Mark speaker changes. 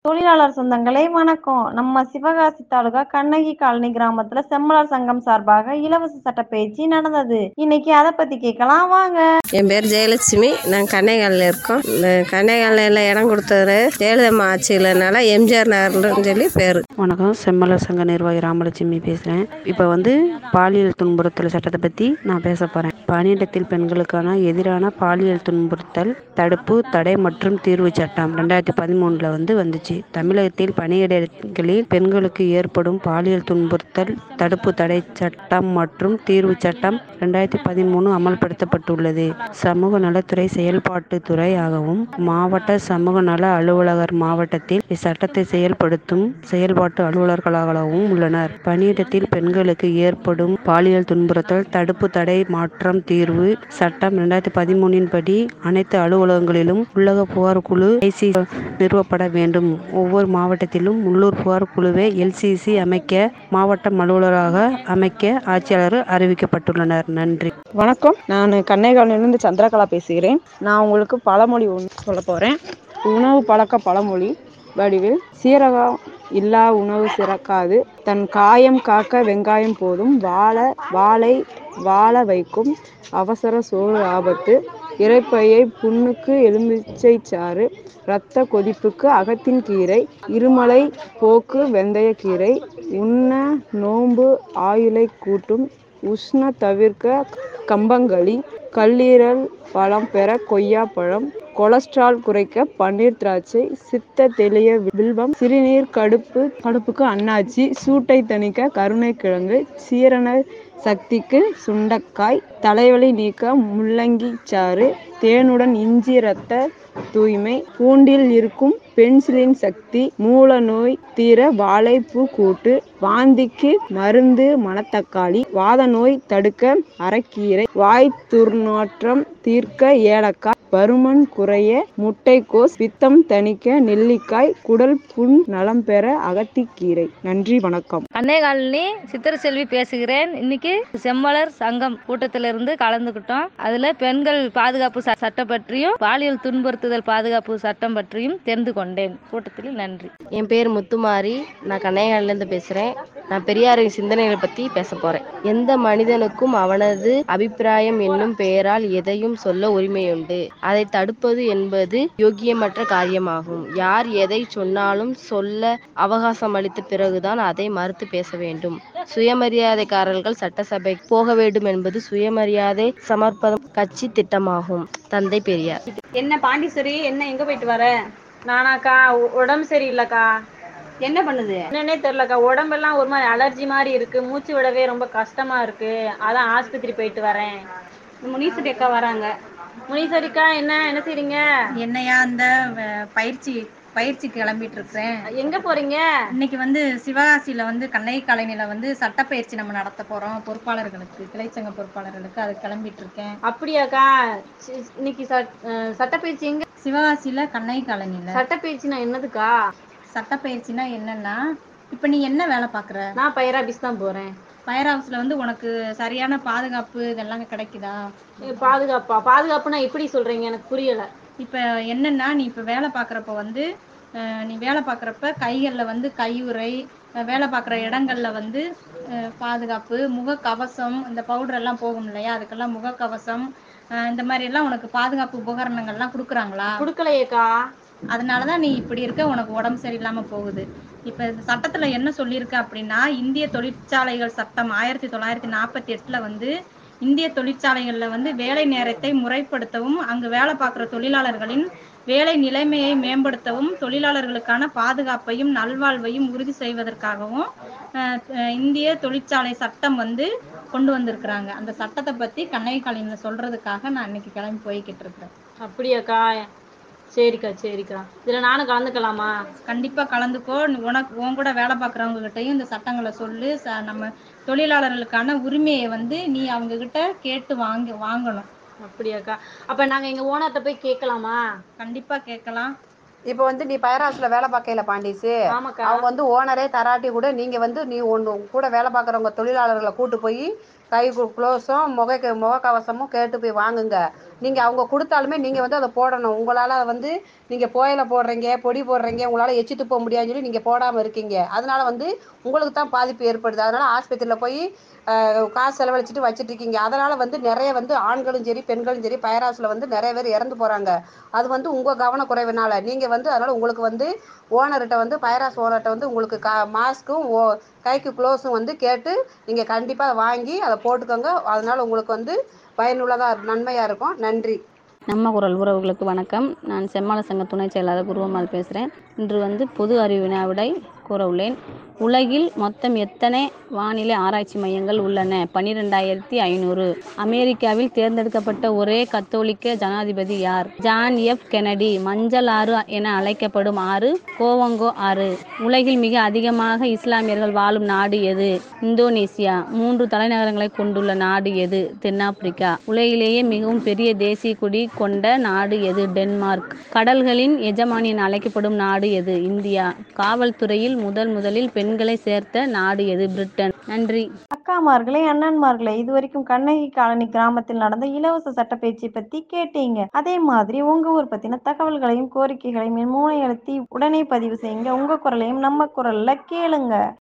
Speaker 1: தொழிலாளர் சொந்தங்களே வணக்கம் நம்ம சிவகாசி தாலுகா கண்ணகி காலனி கிராமத்துல செம்மலர் சங்கம் சார்பாக இலவச சட்ட பயிற்சி நடந்தது இன்னைக்கு அதை பத்தி கேட்கலாம் வாங்க
Speaker 2: என் பேர் ஜெயலட்சுமி நாங்கள் கண்ணைகாலில் இருக்கோம் இந்த கண்ணைகாலில் இடம் கொடுத்தது ஜெயலலிதா ஆட்சியிலனால எம்ஜிஆர் நகர்னு சொல்லி பேர்
Speaker 3: வணக்கம் செம்மலர் சங்க நிர்வாகி ராமலட்சுமி பேசுகிறேன் இப்போ வந்து பாலியல் துன்புறுத்தல் சட்டத்தை பற்றி நான் பேச போகிறேன் பணியிடத்தில் பெண்களுக்கான எதிரான பாலியல் துன்புறுத்தல் தடுப்பு தடை மற்றும் தீர்வு சட்டம் ரெண்டாயிரத்தி பதிமூணில் வந்து வந்துச்சு தமிழகத்தில் பணியிடங்களில் பெண்களுக்கு ஏற்படும் பாலியல் துன்புறுத்தல் தடுப்பு தடை சட்டம் மற்றும் தீர்வு சட்டம் ரெண்டாயிரத்தி பதிமூணு அமல்படுத்தப்பட்டுள்ளது சமூக நலத்துறை செயல்பாட்டு துறையாகவும் மாவட்ட சமூக நல அலுவலகர் மாவட்டத்தில் இச்சட்டத்தை செயல்படுத்தும் செயல்பாட்டு அலுவலர்களாகவும் உள்ளனர் பணியிடத்தில் பெண்களுக்கு ஏற்படும் பாலியல் துன்புறுத்தல் தடுப்பு தடை மாற்றம் தீர்வு சட்டம் ரெண்டாயிரத்தி பதிமூணின் படி அனைத்து அலுவலகங்களிலும் உள்ளக புகார் குழு ஐசி நிறுவப்பட வேண்டும் ஒவ்வொரு மாவட்டத்திலும் உள்ளூர் புகார் குழுவை எல்சிசி அமைக்க மாவட்ட அலுவலராக அமைக்க ஆட்சியாளர் அறிவிக்கப்பட்டுள்ளனர் நன்றி
Speaker 4: வணக்கம் நான் கன்னைகாலிலிருந்து சந்திரகலா பேசுகிறேன் நான் உங்களுக்கு பழமொழி ஒன்று சொல்ல போகிறேன் உணவு பழக்க பழமொழி வடிவில் சீரகம் இல்லா உணவு சிறக்காது தன் காயம் காக்க வெங்காயம் போதும் வாழ வாளை வாழ வைக்கும் அவசர சோறு ஆபத்து இரைப்பையை புண்ணுக்கு எலுமிச்சை சாறு இரத்த கொதிப்புக்கு அகத்தின் கீரை இருமலை போக்கு வெந்தயக்கீரை உண்ண நோன்பு ஆயுளை கூட்டும் உஷ்ண தவிர்க்க கம்பங்களி கல்லீரல் பழம் பெற கொய்யாப்பழம் கொலஸ்ட்ரால் குறைக்க பன்னீர் திராட்சை சித்த தெளிய வில்வம் சிறுநீர் கடுப்பு கடுப்புக்கு அன்னாச்சி சூட்டை தணிக்க கருணைக்கிழங்கு சீரண சக்திக்கு சுண்டக்காய் தலைவலி நீக்க முள்ளங்கி சாறு தேனுடன் இஞ்சி ரத்த தூய்மை பூண்டில் இருக்கும் பென்சிலின் சக்தி மூல நோய் தீர வாழைப்பூ கூட்டு வாந்திக்கு மருந்து மணத்தக்காளி வாத நோய் தடுக்க அரைக்கீரை வாய் துர்நாற்றம் தீர்க்க ஏலக்காய் பருமன் குறைய முட்டைக்கோஸ் பித்தம் தணிக்க நெல்லிக்காய் குடல் புண் நலம் பெற அகத்திக்கீரை நன்றி வணக்கம்
Speaker 5: அன்னை காலனி சித்திர செல்வி பேசுகிறேன் இன்னைக்கு செம்மலர் சங்கம் கூட்டத்திலிருந்து கலந்துக்கிட்டோம் அதுல பெண்கள் பாதுகாப்பு ச- சட்டம் பற்றியும் பாலியல் துன்புறுத்துதல் பாதுகாப்பு சட்டம் பற்றியும் தெரிந்து கொண்டேன் கூட்டத்தில் நன்றி
Speaker 2: என் பேர் முத்துமாரி நான் கண்ணைகாலிலேருந்து பேசுகிறேன் நான் பெரியாரின் சிந்தனைகளை பற்றி பேச போகிறேன் எந்த மனிதனுக்கும் அவனது அபிப்பிராயம் என்னும் பெயரால் எதையும் சொல்ல உரிமையுண்டு அதை தடுப்பது என்பது யோக்கியமற்ற காரியமாகும் யார் எதை சொன்னாலும் சொல்ல அவகாசம் அளித்த பிறகுதான் அதை மறுத்து பேச வேண்டும் சுயமரியாதைக்காரர்கள் சட்டசபை போக வேண்டும் என்பது சுயமரியாதை சமர்ப்பணம் கட்சி திட்டமாகும் தந்தை பெரியார்
Speaker 6: என்ன பாண்டிச்சேரி என்ன எங்க போயிட்டு வர நானாக்கா உ- உடம்பு சரியில்லைக்கா என்ன பண்ணுது என்னன்னே தெரியலக்கா உடம்பெல்லாம் ஒரு மாதிரி அலர்ஜி மாதிரி இருக்கு மூச்சு விடவே ரொம்ப கஷ்டமா இருக்கு அதான் ஆஸ்பத்திரி போயிட்டு வரேன் முனீஸ்வரி அக்கா வராங்க முனீஸ்வரிக்கா என்ன என்ன செய்றீங்க
Speaker 7: என்னையா அந்த அஹ், பயிற்சி பயிற்சி கிளம்பிட்டு இருக்கிறேன்
Speaker 6: எங்க போறீங்க
Speaker 7: இன்னைக்கு வந்து சிவகாசியில வந்து கண்ணை காலனில வந்து சட்டப்பயிற்சி நம்ம நடத்த போறோம் பொறுப்பாளர்களுக்கு கிளைச்சங்க பொறுப்பாளர்களுக்கு அது கிளம்பிட்டு இருக்கேன்
Speaker 6: அப்படியாக்கா சி- இன்னைக்கு சட்- அஹ் சட்டப்பயிற்சி எங்க
Speaker 7: சிவகாசியில கண்ணை காலனில
Speaker 6: சட்டப்பயிற்சினா என்னதுக்கா
Speaker 7: சட்டப்பயிற்சினா என்னன்னா இப்ப நீ என்ன வேலை பாக்குற
Speaker 6: நான் பயிர் ஆபீஸ் தான் போறேன்
Speaker 7: ஃபயர் ஹவுஸ்ல வந்து உனக்கு சரியான பாதுகாப்பு இதெல்லாம் கிடைக்குதா
Speaker 6: ஏ, பாதுகாப்பா பாதுகாப்புனா எப்படி சொல்றீங்க எனக்கு புரியல
Speaker 7: இப்ப என்னன்னா நீ இப்ப வேலை பாக்குறப்ப வந்து அஹ், நீ வேலை பாக்குறப்ப கைகள்ல வந்து கையுறை அஹ், வேலை பார்க்குற இடங்கள்ல வந்து அஹ், பாதுகாப்பு முகக்கவசம் இந்த பவுடர் எல்லாம் போகும் இல்லையா அதுக்கெல்லாம் முகக்கவசம் அஹ், இந்த மாதிரி எல்லாம் உனக்கு பாதுகாப்பு உபகரணங்கள்லாம் கொடுக்குறாங்களா
Speaker 6: குடுக்கலையேக்கா
Speaker 7: அதனாலதான் நீ இப்படி இருக்க உனக்கு உடம்பு சரியில்லாம போகுது இப்ப இந்த சட்டத்துல என்ன சொல்லியிருக்கு அப்படின்னா இந்திய தொழிற்சாலைகள் சட்டம் ஆயிரத்தி தொள்ளாயிரத்தி நாற்பத்தி எட்டுல வந்து இந்திய தொழிற்சாலைகள்ல வந்து வேலை நேரத்தை முறைப்படுத்தவும் அங்கு வேலை பார்க்குற தொழிலாளர்களின் வேலை நிலைமையை மேம்படுத்தவும் தொழிலாளர்களுக்கான பாதுகாப்பையும் நல்வாழ்வையும் உறுதி செய்வதற்காகவும் அஹ், அஹ், இந்திய தொழிற்சாலை சட்டம் வந்து கொண்டு வந்திருக்கிறாங்க அந்த சட்டத்தை பத்தி கண்ணகி காலையில சொல்றதுக்காக நான் இன்னைக்கு கிளம்பி போய்கிட்டு இருக்கிறேன்
Speaker 6: அப்படியாக்கா சரிக்கா சரிக்கா இதுல நானும் கலந்துக்கலாமா
Speaker 7: கண்டிப்பா கலந்துக்கோ நீ உனக்கு உன் கூட வேலை பார்க்குறவங்க கிட்டயும் இந்த சட்டங்களை சொல்லு ச- நம்ம தொழிலாளர்களுக்கான உரிமையை வந்து நீ அவங்க கிட்ட கேட்டு வாங்கி வாங்கணும்
Speaker 6: அப்படியாக்கா அப்ப நாங்க எங்க ஓனர்ட்ட போய் கேட்கலாமா
Speaker 7: கண்டிப்பா கேட்கலாம்
Speaker 8: இப்போ வந்து நீ ஃபயர் ஹவுஸ்ல வேலை பார்க்கையில பாண்டிஸு
Speaker 6: ஆமாக்கா
Speaker 8: அவங்க வந்து ஓனரே தராட்டி கூட நீங்க வந்து நீ ஒன்று கூட வேலை பார்க்குறவங்க தொழிலாளர்களை கூட்டு போய் கை க்ளோஸும் முக முகக்கவசமும் கேட்டு போய் வாங்குங்க நீங்கள் அவங்க கொடுத்தாலுமே நீங்கள் வந்து அதை போடணும் உங்களால் வந்து நீங்கள் புயல போடுறீங்க பொடி போடுறீங்க உங்களால் எச்சி துப்ப முடியாதுன்னு சொல்லி நீங்கள் போடாமல் இருக்கீங்க அதனால வந்து உங்களுக்கு தான் பாதிப்பு ஏற்படுது அதனால் ஆஸ்பத்திரியில் போய் காசு செலவழிச்சிட்டு வச்சிட்டு இருக்கீங்க அதனால் வந்து நிறைய வந்து ஆண்களும் சரி பெண்களும் சரி பைராஸில் வந்து நிறைய பேர் இறந்து போகிறாங்க அது வந்து உங்கள் கவனக்குறைவினால நீங்கள் வந்து அதனால் உங்களுக்கு வந்து ஓனர்கிட்ட வந்து பைராஸ் ஓனர்கிட்ட வந்து உங்களுக்கு கா மாஸ்க்கும் ஓ கைக்கு க்ளோஸும் வந்து கேட்டு நீங்கள் கண்டிப்பாக வாங்கி அதை போட்டுக்கோங்க அதனால் உங்களுக்கு வந்து பயனுள்ளதாக நன்மையாக இருக்கும் நன்றி
Speaker 9: நம்ம குரல் உறவுகளுக்கு வணக்கம் நான் செம்மாள சங்க துணை செயலாளர் குருவம்மாள் பேசுகிறேன் இன்று வந்து பொது அறிவு வினாவிடை கூற உள்ளேன் உலகில் மொத்தம் எத்தனை வானிலை ஆராய்ச்சி மையங்கள் உள்ளன பன்னிரெண்டாயிரத்தி ஐநூறு அமெரிக்காவில் தேர்ந்தெடுக்கப்பட்ட ஒரே கத்தோலிக்க ஜனாதிபதி யார் ஜான் எஃப் கெனடி மஞ்சள் ஆறு என அழைக்கப்படும் ஆறு கோவங்கோ ஆறு உலகில் மிக அதிகமாக இஸ்லாமியர்கள் வாழும் நாடு எது இந்தோனேசியா மூன்று தலைநகரங்களை கொண்டுள்ள நாடு எது தென்னாப்பிரிக்கா உலகிலேயே மிகவும் பெரிய தேசிய கொடி கொண்ட நாடு எது டென்மார்க் கடல்களின் எஜமானி என அழைக்கப்படும் நாடு எது இந்தியா காவல்துறையில் முதல் முதலில் பெண்களை சேர்த்த நாடு எது பிரிட்டன் நன்றி
Speaker 1: அக்காமார்களே அண்ணன்மார்களே இது வரைக்கும் கண்ணகி காலனி கிராமத்தில் நடந்த இலவச சட்டப்பயிற்சி பத்தி கேட்டீங்க அதே மாதிரி உங்க ஊர் பத்தின தகவல்களையும் கோரிக்கைகளையும் என் மூனை அழுத்தி உடனே பதிவு செய்யுங்க உங்க குரலையும் நம்ம குரல்ல கேளுங்க